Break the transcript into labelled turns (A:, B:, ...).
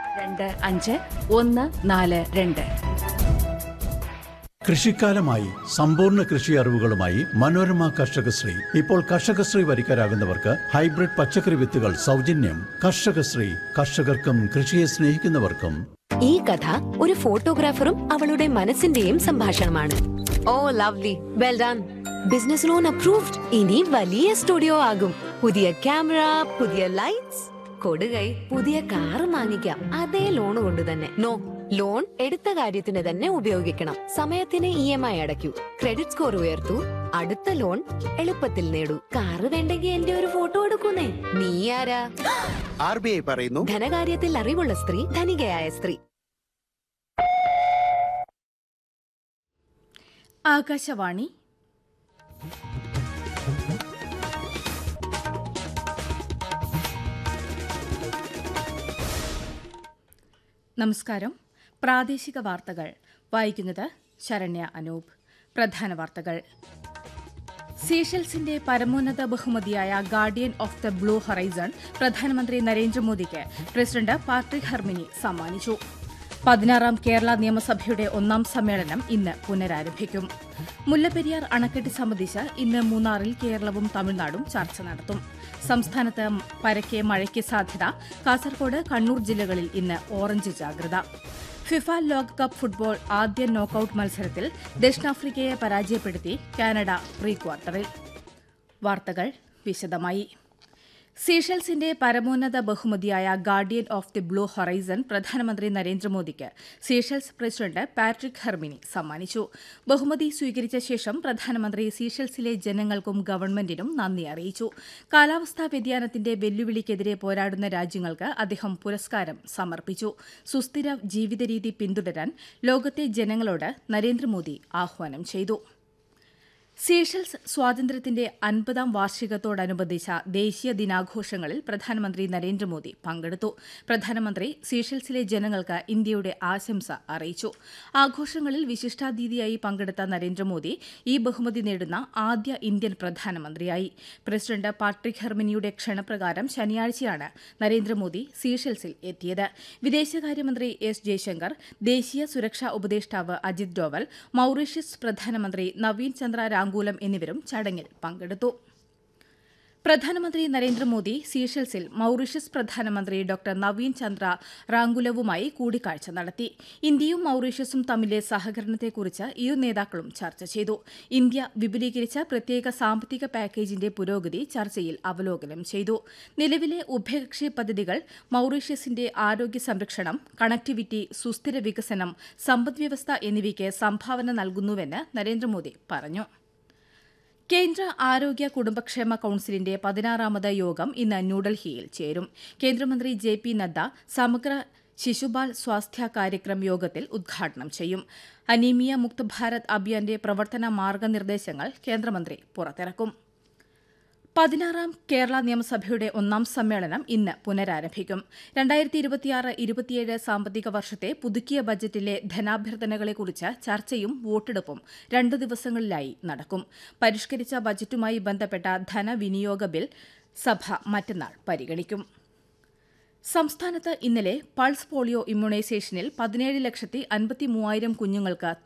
A: രണ്ട് അഞ്ച് ഒന്ന് നാല് രണ്ട്
B: കൃഷിക്കാലമായി സമ്പൂർണ്ണ കൃഷി അറിവുകളുമായി മനോരമ കർഷകശ്രീ ഇപ്പോൾ കർഷകശ്രീ വരിക്കാരാകുന്നവർക്ക് ഹൈബ്രിഡ് പച്ചക്കറി വിത്തുകൾ സൗജന്യം കർഷകശ്രീ കർഷകർക്കും കൃഷിയെ സ്നേഹിക്കുന്നവർക്കും
C: ഈ കഥ ഒരു ഫോട്ടോഗ്രാഫറും അവളുടെ മനസ്സിന്റെയും സംഭാഷണമാണ് oh lovely well done business loan approved ഇനി വലിയ സ്റ്റുഡിയോ ആകും പുതിയ ക്യാമറ പുതിയ ലൈറ്റ്സ് കൊടുകൈ പുതിയ കാറ് വാങ്ങിക്കാം അതേ ലോൺ കൊണ്ട് തന്നെ നോ ലോൺ എടുത്ത കാര്യത്തിന് തന്നെ ഉപയോഗിക്കണം സമയത്തിന് ഇ എം ഐ അടയ്ക്കൂ ക്രെഡിറ്റ് സ്കോർ ഉയർത്തൂ അടുത്ത ലോൺ എളുപ്പത്തിൽ നേടൂ കാറ് വേണ്ടെങ്കിൽ എന്റെ ഒരു ഫോട്ടോ എടുക്കുന്നേ നീ ആരാ
D: ആർ ബി ഐ പറയുന്നു
C: ധനകാര്യത്തിൽ അറിവുള്ള സ്ത്രീ ധനികയായ സ്ത്രീ
A: ആകാശവാണി നമസ്കാരം പ്രാദേശിക വാർത്തകൾ വായിക്കുന്നത് ശരണ്യ അനൂപ് പ്രധാന വാർത്തകൾ സീഷൽസിന്റെ പരമോന്നത ബഹുമതിയായ guardian of the blue horizon പ്രധാനമന്ത്രി നരേന്ദ്രമോദിക്ക് പ്രസിഡന്റ് പാട്രിക് ഹെർമിനി സമ്മാനിച്ചു പതിനാറാം കേരള നിയമസഭയുടെ ഒന്നാം സമ്മേളനം ഇന്ന് പുനരാരംഭിക്കും മുല്ലപ്പെരിയാർ അണക്കെട്ട് സംബന്ധിച്ച് ഇന്ന് മൂന്നാറിൽ കേരളവും തമിഴ്നാടും ചർച്ച നടത്തും സംസ്ഥാനത്ത് പരക്കെ മഴയ്ക്ക് സാധ്യത കാസർകോട് കണ്ണൂർ ജില്ലകളിൽ ഇന്ന് ഓറഞ്ച് ജാഗ്രത ഫിഫ ലോകകപ്പ് ഫുട്ബോൾ ആദ്യ നോക്കൌട്ട് മത്സരത്തിൽ ദക്ഷിണാഫ്രിക്കയെ പരാജയപ്പെടുത്തി കാനഡ പ്രീ ക്വാർട്ടറിൽ വാർത്തകൾ വിശദമായി സീഷൽസിന്റെ പരമോന്നത ബഹുമതിയായ guardian of the blue horizon പ്രധാനമന്ത്രി നരേന്ദ്രമോദിക്ക് സീഷൽസ് പ്രസിഡന്റ് പാട്രിക് ഹെർമിനി സമ്മാനിച്ചു ബഹുമതി സ്വീകരിച്ച ശേഷം പ്രധാനമന്ത്രി സീഷൽസിലെ ജനങ്ങൾക്കും ഗവൺമെന്റിനും നന്ദി അറിയിച്ചു കാലാവസ്ഥാ വ്യതിയാനത്തിന്റെ വെല്ലുവിളിക്കെതിരെ പോരാടുന്ന രാജ്യങ്ങൾക്ക് അദ്ദേഹം പുരസ്കാരം സമർപ്പിച്ചു സുസ്ഥിര ജീവിതരീതി പിന്തുടരാൻ ലോകത്തെ ജനങ്ങളോട് നരേന്ദ്രമോദി ആഹ്വാനം ചെയ്തു സീഷൽസ് സ്വാതന്ത്ര്യത്തിന്റെ അൻപതാം വാർഷികത്തോടനുബന്ധിച്ച ദേശീയ ദിനാഘോഷങ്ങളിൽ പ്രധാനമന്ത്രി നരേന്ദ്രമോദി പങ്കെടുത്തു പ്രധാനമന്ത്രി സീഷൽസിലെ ജനങ്ങൾക്ക് ഇന്ത്യയുടെ ആശംസ അറിയിച്ചു ആഘോഷങ്ങളിൽ വിശിഷ്ടാതിഥിയായി പങ്കെടുത്ത നരേന്ദ്രമോദി ഈ ബഹുമതി നേടുന്ന ആദ്യ ഇന്ത്യൻ പ്രധാനമന്ത്രിയായി പ്രസിഡന്റ് പാട്രിക് ഹെർമിനിയുടെ ക്ഷണപ്രകാരം ശനിയാഴ്ചയാണ് നരേന്ദ്രമോദി സീഷൽസിൽ എത്തിയത് വിദേശകാര്യമന്ത്രി എസ് ജയശങ്കർ ദേശീയ സുരക്ഷാ ഉപദേഷ്ടാവ് അജിത് ഡോവൽ മൌറീഷ്യസ് പ്രധാനമന്ത്രി നവീൻ ചന്ദ്ര രാങ്കൂലം എന്നിവരും ചടങ്ങിൽ പങ്കെടുത്തു പ്രധാനമന്ത്രി നരേന്ദ്രമോദി സീഷൽസിൽ മൌറീഷ്യസ് പ്രധാനമന്ത്രി ഡോക്ടർ നവീൻ ചന്ദ്ര റാങ്കുലവുമായി കൂടിക്കാഴ്ച നടത്തി ഇന്ത്യയും മൌറീഷ്യസും തമ്മിലെ സഹകരണത്തെക്കുറിച്ച് ഇരു നേതാക്കളും ചർച്ച ചെയ്തു ഇന്ത്യ വിപുലീകരിച്ച പ്രത്യേക സാമ്പത്തിക പാക്കേജിന്റെ പുരോഗതി ചർച്ചയിൽ അവലോകനം ചെയ്തു നിലവിലെ ഉഭയകക്ഷി പദ്ധതികൾ മൌറീഷ്യസിന്റെ ആരോഗ്യ സംരക്ഷണം കണക്ടിവിറ്റി സുസ്ഥിര വികസനം സമ്പദ്വ്യവസ്ഥ എന്നിവയ്ക്ക് സംഭാവന നൽകുന്നുവെന്ന് നരേന്ദ്രമോദി പറഞ്ഞു കേന്ദ്ര ആരോഗ്യ കുടുംബക്ഷേമ കൌൺസിലിന്റെ പതിനാറാമത് യോഗം ഇന്ന് ന്യൂഡൽഹിയിൽ ചേരും കേന്ദ്രമന്ത്രി ജെ പി നദ്ദ സമഗ്ര ശിശുബാൽ സ്വാസ്ഥ്യ കാര്യക്രം യോഗത്തിൽ ഉദ്ഘാടനം ചെയ്യും അനീമിയ മുക്ത് ഭാരത് അഭിയാന്റെ പ്രവർത്തന മാർഗനിർദ്ദേശങ്ങൾ കേന്ദ്രമന്ത്രി പുറത്തിറക്കും പതിനാറാം കേരള നിയമസഭയുടെ ഒന്നാം സമ്മേളനം ഇന്ന് പുനരാരംഭിക്കും രണ്ടായിരത്തി ഇരുപത്തിയാറ് ഇരുപത്തിയേഴ് സാമ്പത്തിക വർഷത്തെ പുതുക്കിയ ബജറ്റിലെ ധനാഭ്യർത്ഥനകളെക്കുറിച്ച് ചർച്ചയും വോട്ടെടുപ്പും രണ്ടു ദിവസങ്ങളിലായി നടക്കും പരിഷ്കരിച്ച ബജറ്റുമായി ബന്ധപ്പെട്ട ധനവിനിയോഗ ബിൽ സഭ മറ്റന്നാൾ പരിഗണിക്കും സംസ്ഥാനത്ത് ഇന്നലെ പൾസ് പോളിയോ ഇമ്മ്യൂണൈസേഷനിൽ പതിനേഴ് ലക്ഷത്തി അൻപത്തി മൂവായിരം കുഞ്ഞുങ്ങൾക്ക്